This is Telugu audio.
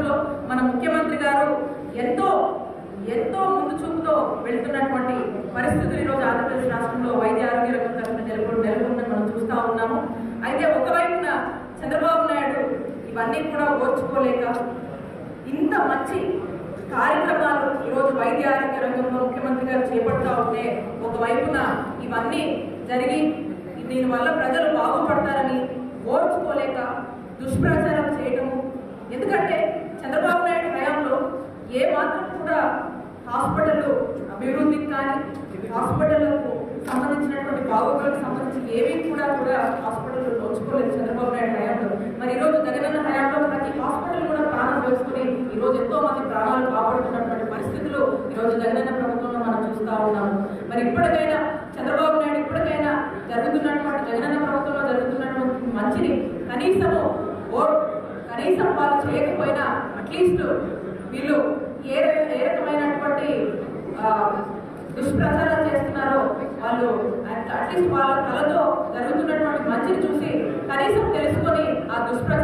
రాష్ట్రంలో మన ముఖ్యమంత్రి గారు ఎంతో ఎంతో ముందు చూపుతో వెళ్తున్నటువంటి పరిస్థితులు ఈరోజు ఆంధ్రప్రదేశ్ రాష్ట్రంలో వైద్య ఆరోగ్య రంగం తరఫున నెలకొ నెలకొందని మనం చూస్తా ఉన్నాము అయితే ఒకవైపున చంద్రబాబు నాయుడు ఇవన్నీ కూడా ఓర్చుకోలేక ఇంత మంచి కార్యక్రమాలు ఈరోజు వైద్య ఆరోగ్య రంగంలో ముఖ్యమంత్రి గారు చేపడతా ఉంటే ఒకవైపున ఇవన్నీ జరిగి దీనివల్ల ప్రజలు బాగుపడతారని ఓర్చుకోలేక దుష్ప్రచారం చేయటము ఎందుకంటే చంద్రబాబు నాయుడు హయాంలో ఏ మాత్రం కూడా హాస్పిటల్ అభివృద్ధికి కానీ హాస్పిటల్కు సంబంధించినటువంటి బాగోగులకు సంబంధించి ఏవి కూడా కూడా హాస్పిటల్ నోచుకోలేదు చంద్రబాబు నాయుడు హయాంలో మరి ఈరోజు జగనన్న హయాంలో ప్రతి హాస్పిటల్ కూడా ప్రాణం వేసుకుని ఈరోజు ఎంతో మంది ప్రాణాలు కాపాడుతున్నటువంటి పరిస్థితులు ఈరోజు జగనన్న ప్రభుత్వంలో మనం చూస్తా ఉన్నాము మరి ఇప్పటికైనా చంద్రబాబు నాయుడు ఇప్పటికైనా జరుగుతున్నటువంటి జగనన్న ప్రభుత్వంలో జరుగుతున్నటువంటి మంచిని కనీసము ఓ కనీసం వాళ్ళు చేయకపోయినా అట్లీస్ట్ వీళ్ళు ఏ ర- ఏ రకమైనటువంటి ఆ, దుష్ప్రచారం చేస్తున్నారో వాళ్ళు అట్లీస్ట్ వాళ్ళ కళతో జరుగుతున్నటువంటి మంచిని చూసి కనీసం తెలుసుకొని ఆ దుష్ప్రచారం